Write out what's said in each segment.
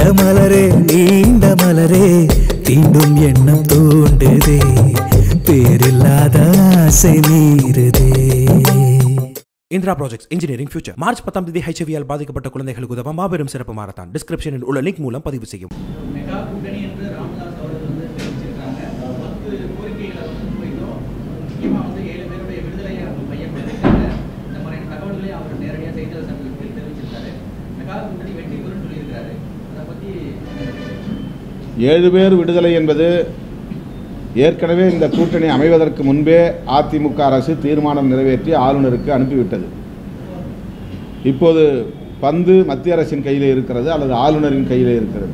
மலரே நீண்ட மலரே தீண்டும் எண்ணம் தூண்டுதே பேரில்லாத ஆசை மீறுதே Indira projects engineering future March பத்தாம் தேதி ஹெச்ஐவியால் பாதிக்கப்பட்ட குழந்தைகளுக்கு உதவ மாபெரும் சிறப்பு மாரத்தான் டிஸ்கிரிப்ஷனில் உள்ள லிங்க் மூலம் பதிவு செய்யும் மெகா கூட்டணி என்று ராமதாஸ் அவர்கள் வந்து தெரிவிச்சிருக்காங்க பத்து கோரிக்கைகளை வந்து முன்வைக்கிறோம் முக்கியமாக வந்து ஏழு பேருடைய விடுதலையை அவங்க மையப்படுத்திருக்காங்க இந்த மாதிரியான தகவல்களை அவர் நேரடியாக செய்தியாளர் சங்கத்தில் தெரிவிச்சிருக்காரு மெகா கூட்டணி வெற்றி பெறும் சொல்லியிருக்காரு அதை பற்றி ஏழு பேர் விடுதலை என்பது ஏற்கனவே இந்த கூட்டணி அமைவதற்கு முன்பே அதிமுக அரசு தீர்மானம் நிறைவேற்றி ஆளுநருக்கு அனுப்பிவிட்டது இப்போது பந்து மத்திய அரசின் கையில் இருக்கிறது அல்லது ஆளுநரின் கையில் இருக்கிறது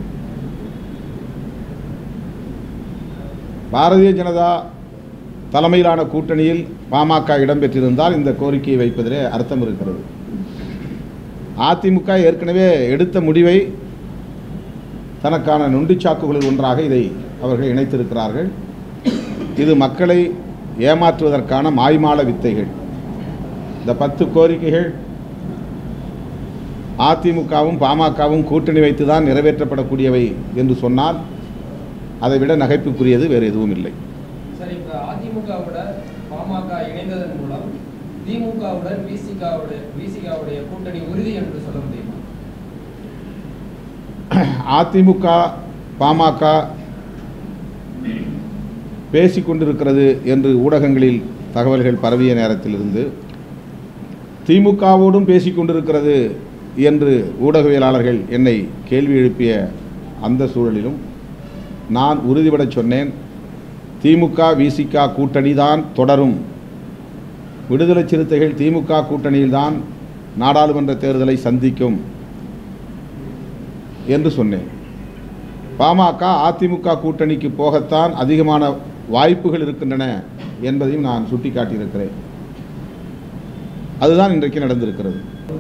பாரதிய ஜனதா தலைமையிலான கூட்டணியில் பாமக இடம்பெற்றிருந்தால் இந்த கோரிக்கையை வைப்பதிலே அர்த்தம் இருக்கிறது அதிமுக ஏற்கனவே எடுத்த முடிவை தனக்கான நொண்டிச்சாக்குகளில் ஒன்றாக இதை அவர்கள் இணைத்திருக்கிறார்கள் இது மக்களை ஏமாற்றுவதற்கான மாய்மால வித்தைகள் இந்த பத்து கோரிக்கைகள் அதிமுகவும் பாமகவும் கூட்டணி வைத்து தான் நிறைவேற்றப்படக்கூடியவை என்று சொன்னால் அதை விட நகைப்புக்குரியது வேறு எதுவும் இல்லை சார் இப்ப அதிமுகவோட பாமக இணைந்ததன் மூலம் திமுகவுடன் விசிகாவுடைய விசிகாவுடைய கூட்டணி உறுதி என்று சொல்ல முடியுமா அதிமுக பாமக பேசிக்கொண்டிருக்கிறது என்று ஊடகங்களில் தகவல்கள் பரவிய நேரத்திலிருந்து திமுகவோடும் பேசிக்கொண்டிருக்கிறது என்று ஊடகவியலாளர்கள் என்னை கேள்வி எழுப்பிய அந்த சூழலிலும் நான் உறுதிபடச் சொன்னேன் திமுக விசிக கூட்டணி தான் தொடரும் விடுதலை சிறுத்தைகள் திமுக கூட்டணியில்தான் நாடாளுமன்ற தேர்தலை சந்திக்கும் என்று சொன்னேன் பாமக அதிமுக கூட்டணிக்கு போகத்தான் அதிகமான வாய்ப்புகள் இருக்கின்றன என்பதையும் நான் சுட்டிக்காட்டியிருக்கிறேன் அதுதான் இன்றைக்கு நடந்திருக்கிறது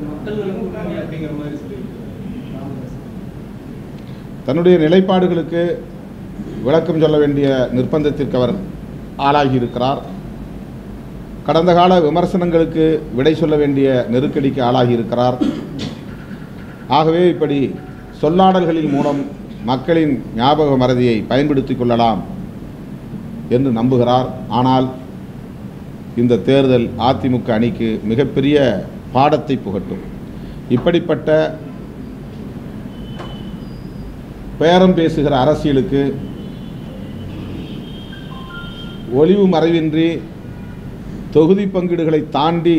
தன்னுடைய நிலைப்பாடுகளுக்கு விளக்கம் சொல்ல வேண்டிய நிர்பந்தத்திற்கு அவர் ஆளாகி இருக்கிறார் கடந்த கால விமர்சனங்களுக்கு விடை சொல்ல வேண்டிய நெருக்கடிக்கு ஆளாகி இருக்கிறார் ஆகவே இப்படி சொல்லாடல்களின் மூலம் மக்களின் ஞாபக மறதியை பயன்படுத்திக் கொள்ளலாம் என்று நம்புகிறார் ஆனால் இந்த தேர்தல் அதிமுக அணிக்கு மிகப்பெரிய பாடத்தை புகட்டும் இப்படிப்பட்ட பேரம் பேசுகிற அரசியலுக்கு ஒளிவு மறைவின்றி தொகுதி பங்கீடுகளை தாண்டி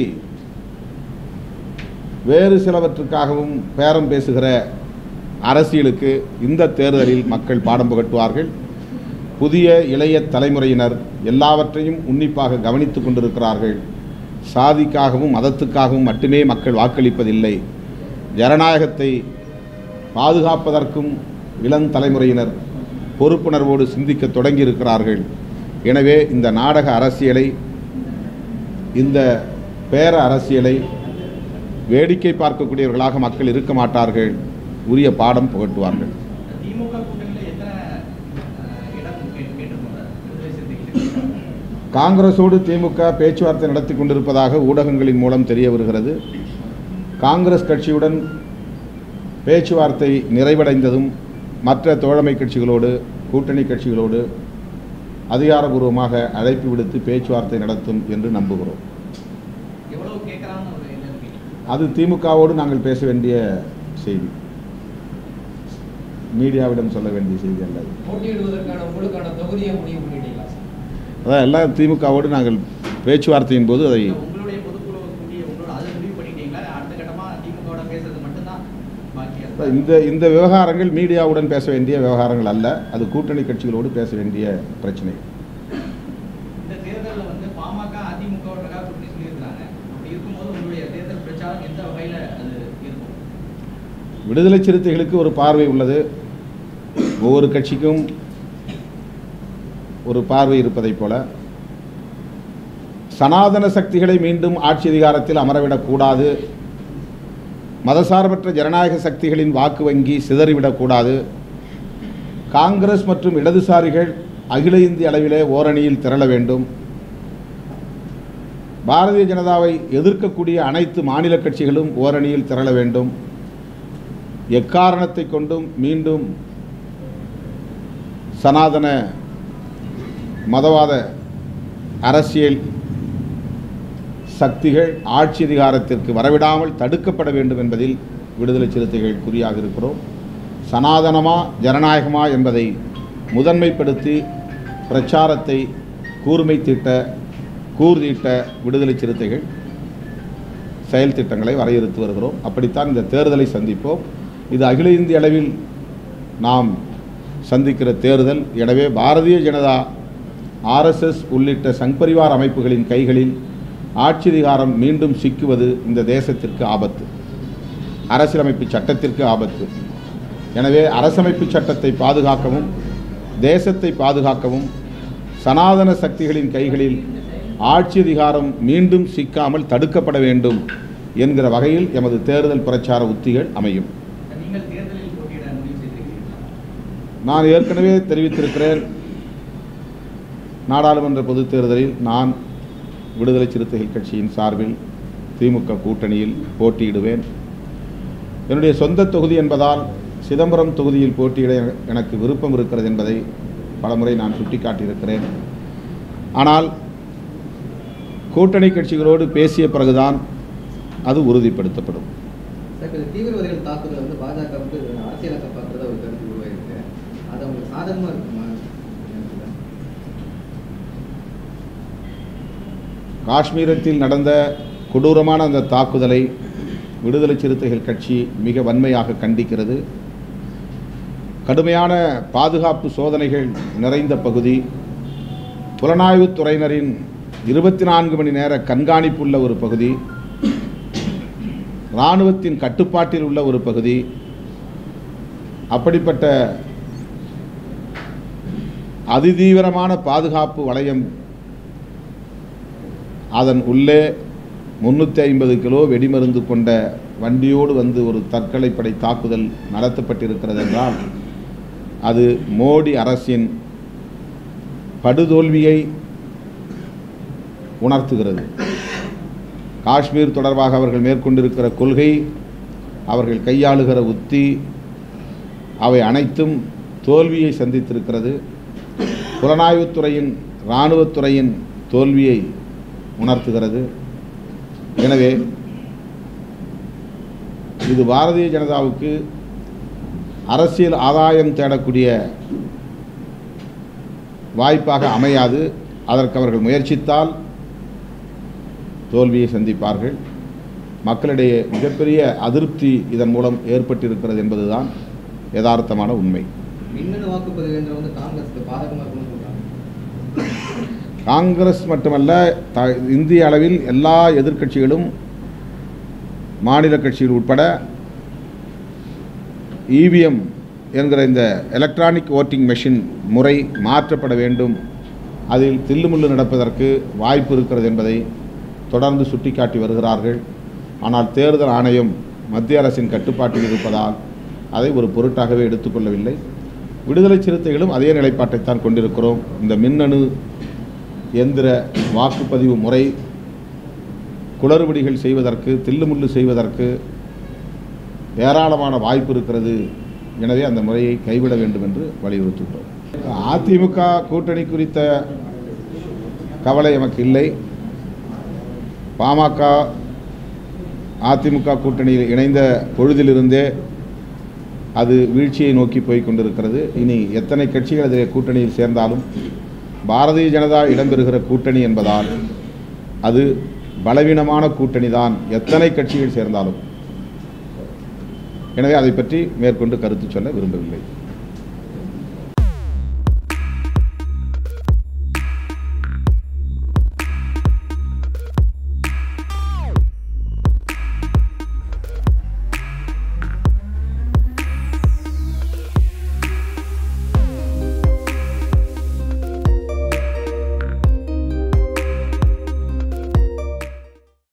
வேறு சிலவற்றுக்காகவும் பேரம் பேசுகிற அரசியலுக்கு இந்த தேர்தலில் மக்கள் பாடம் புகட்டுவார்கள் புதிய இளைய தலைமுறையினர் எல்லாவற்றையும் உன்னிப்பாக கவனித்துக் கொண்டிருக்கிறார்கள் சாதிக்காகவும் மதத்துக்காகவும் மட்டுமே மக்கள் வாக்களிப்பதில்லை ஜனநாயகத்தை பாதுகாப்பதற்கும் இளம் தலைமுறையினர் பொறுப்புணர்வோடு சிந்திக்க தொடங்கியிருக்கிறார்கள் எனவே இந்த நாடக அரசியலை இந்த பேர அரசியலை வேடிக்கை பார்க்கக்கூடியவர்களாக மக்கள் இருக்க மாட்டார்கள் உரிய பாடம் புகட்டுவார்கள் திமுக கூட்டணியில் எத்தனை அஹ், இடம் கே- கேட்டிருக்கோம் சார் விடுதலை சிறுத்தைகளுக்கு காங்கிரஸோடு திமுக பேச்சுவார்த்தை நடத்தி கொண்டிருப்பதாக ஊடகங்களின் மூலம் தெரிய வருகிறது காங்கிரஸ் கட்சியுடன் பேச்சுவார்த்தை நிறைவடைந்ததும் மற்ற தோழமை கட்சிகளோடு கூட்டணி கட்சிகளோடு அதிகாரபூர்வமாக அழைப்பு விடுத்து பேச்சுவார்த்தை நடத்தும் என்று நம்புகிறோம் எவ்வளவு கேட்கறான்னு ஒரு எண்ணம் இருக்கு அது திமுகவோடு நாங்கள் பேச வேண்டிய செய்தி மீடியாவிடம் சொல்ல வேண்டிய செய்தி அல்ல அது. போட்டியிடுவதற்கான உங்களுக்கான தொகுதியை முடிவு பண்ணிட்டீங்களா சார் அதான் எல்லாம் திமுகவோடு நாங்கள் பேச்சுவார்த்தையின் போது அதை உங்களுடைய பொதுக்குழு கூட்டிய உங்களோட அதை முடிவு பண்ணிட்டீங்களா அடுத்த கட்டமா திமுகவோட பேசுறது மட்டும்தான் பாக்கியா அதான் இந்த இந்த விவகாரங்கள் மீடியாவுடன் பேச வேண்டிய விவகாரங்கள் அல்ல அது கூட்டணி கட்சிகளோடு பேச வேண்டிய பிரச்சனை இந்த தேர்தலில் வந்து பாமக அதிமுக மெகா கூட்டணி சொல்லியிருக்கிறாங்க அப்படி இருக்கும்போது உங்களுடைய தேர்தல் பிரச்சாரம் எந்த வகையில் அது இருக்கும் விடுதலை சிறுத்தைகளுக்கு ஒரு பார்வை உள்ளது ஒவ்வொரு கட்சிக்கும் ஒரு பார்வை இருப்பதைப் போல சனாதன சக்திகளை மீண்டும் ஆட்சி அதிகாரத்தில் அமரவிடக்கூடாது மதசார்பற்ற ஜனநாயக சக்திகளின் வாக்கு வங்கி சிதறிவிடக்கூடாது காங்கிரஸ் மற்றும் இடதுசாரிகள் அகில இந்திய அளவிலே ஓரணியில் திரள வேண்டும் பாரதிய ஜனதாவை எதிர்க்கக்கூடிய அனைத்து மாநில கட்சிகளும் ஓரணியில் திரள வேண்டும் எக்காரணத்தை கொண்டும் மீண்டும் சனாதன மதவாத அரசியல் சக்திகள் ஆட்சி அதிகாரத்திற்கு வரவிடாமல் தடுக்கப்பட வேண்டும் என்பதில் விடுதலை சிறுத்தைகள் குறியாக இருக்கிறோம் சனாதனமா ஜனநாயகமா என்பதை முதன்மைப்படுத்தி பிரச்சாரத்தை கூர்மை தீட்ட கூர்தீட்ட விடுதலை சிறுத்தைகள் செயல் திட்டங்களை வரையறுத்து வருகிறோம் அப்படித்தான் இந்த தேர்தலை சந்திப்போம் இது அகில இந்திய அளவில் நாம் சந்திக்கிற தேர்தல் எனவே பாரதிய ஜனதா ஆர்எஸ்எஸ் உள்ளிட்ட சங்பரிவார் அமைப்புகளின் கைகளில் ஆட்சி அதிகாரம் மீண்டும் சிக்குவது இந்த தேசத்திற்கு ஆபத்து அரசியலமைப்பு சட்டத்திற்கு ஆபத்து எனவே அரசமைப்பு சட்டத்தை பாதுகாக்கவும் தேசத்தை பாதுகாக்கவும் சனாதன சக்திகளின் கைகளில் ஆட்சி அதிகாரம் மீண்டும் சிக்காமல் தடுக்கப்பட வேண்டும் என்கிற வகையில் எமது தேர்தல் பிரச்சார உத்திகள் அமையும் நீங்கள் தேர்தலில் போட்டியிட முடிவு செய்திருக்கிறீர்களா நான் ஏற்கனவே தெரிவித்திருக்கிறேன் நாடாளுமன்ற பொதுத் தேர்தலில் நான் விடுதலை சிறுத்தைகள் கட்சியின் சார்பில் திமுக கூட்டணியில் போட்டியிடுவேன் என்னுடைய சொந்த தொகுதி என்பதால் சிதம்பரம் தொகுதியில் போட்டியிட எனக்கு விருப்பம் இருக்கிறது என்பதை பலமுறை நான் சுட்டிக்காட்டியிருக்கிறேன் ஆனால் கூட்டணி கட்சிகளோடு பேசிய பிறகுதான் அது உறுதிப்படுத்தப்படும் சார் இப்போ இந்த தீவிரவாதிகள் தாக்குதல் வந்து பாஜக வந்து அரசியலாக்க பார்க்கறதா ஒரு கருத்து உருவாயிருக்கு அது அவங்களுக்கு சாதகமாக இருக்குமா காஷ்மீரத்தில் நடந்த கொடூரமான அந்த தாக்குதலை விடுதலை சிறுத்தைகள் கட்சி மிக வன்மையாக கண்டிக்கிறது கடுமையான பாதுகாப்பு சோதனைகள் நிறைந்த பகுதி புலனாய்வுத் துறையினரின் இருபத்தி நான்கு மணி நேர கண்காணிப்புள்ள ஒரு பகுதி இராணுவத்தின் கட்டுப்பாட்டில் உள்ள ஒரு பகுதி அப்படிப்பட்ட அதிதீவிரமான பாதுகாப்பு வளையம் அதன் உள்ளே முன்னூற்றி ஐம்பது கிலோ வெடிமருந்து கொண்ட வண்டியோடு வந்து ஒரு தற்கொலைப்படை தாக்குதல் நடத்தப்பட்டிருக்கிறது என்றால் அது மோடி அரசின் படுதோல்வியை உணர்த்துகிறது காஷ்மீர் தொடர்பாக அவர்கள் மேற்கொண்டிருக்கிற கொள்கை அவர்கள் கையாளுகிற உத்தி அவை அனைத்தும் தோல்வியை சந்தித்திருக்கிறது புலனாய்வுத்துறையின் இராணுவத்துறையின் தோல்வியை உணர்த்துகிறது எனவே இது பாரதிய ஜனதாவுக்கு அரசியல் ஆதாயம் தேடக்கூடிய வாய்ப்பாக அமையாது அதற்கு அவர்கள் முயற்சித்தால் தோல்வியை சந்திப்பார்கள் மக்களிடையே மிகப்பெரிய அதிருப்தி இதன் மூலம் ஏற்பட்டிருக்கிறது என்பதுதான் யதார்த்தமான உண்மை மின்னணு வாக்குப்பதிவு என்ற வந்து காங்கிரஸ்க்கு பாதகமாக இருக்கும்னு சொல்றாங்க காங்கிரஸ் மட்டுமல்ல த இந்திய அளவில் எல்லா எதிர்க்கட்சிகளும் மாநில கட்சிகள் உட்பட இவிஎம் என்கிற இந்த எலக்ட்ரானிக் ஓட்டிங் மெஷின் முறை மாற்றப்பட வேண்டும் அதில் தில்லுமுள்ளு நடப்பதற்கு வாய்ப்பு இருக்கிறது என்பதை தொடர்ந்து சுட்டிக்காட்டி வருகிறார்கள் ஆனால் தேர்தல் ஆணையம் மத்திய அரசின் கட்டுப்பாட்டில் இருப்பதால் அதை ஒரு பொருட்டாகவே எடுத்துக்கொள்ளவில்லை விடுதலை சிறுத்தைகளும் அதே நிலைப்பாட்டைத்தான் கொண்டிருக்கிறோம் இந்த மின்னணு எந்திர வாக்குப்பதிவு முறை குளறுபடிகள் செய்வதற்கு தில்லுமுள்ளு செய்வதற்கு ஏராளமான வாய்ப்பு இருக்கிறது எனவே அந்த முறையை கைவிட வேண்டும் என்று வலியுறுத்துகிறோம் அதிமுக கூட்டணி குறித்த கவலை எமக்கு இல்லை பாமக அதிமுக கூட்டணியில் இணைந்த பொழுதிலிருந்தே அது வீழ்ச்சியை நோக்கி போய் கொண்டிருக்கிறது இனி எத்தனை கட்சிகள் அதில் கூட்டணியில் சேர்ந்தாலும் பாரதிய ஜனதா இடம்பெறுகிற கூட்டணி என்பதால் அது பலவீனமான கூட்டணி தான் எத்தனை கட்சிகள் சேர்ந்தாலும் எனவே அதை பற்றி மேற்கொண்டு கருத்து சொல்ல விரும்பவில்லை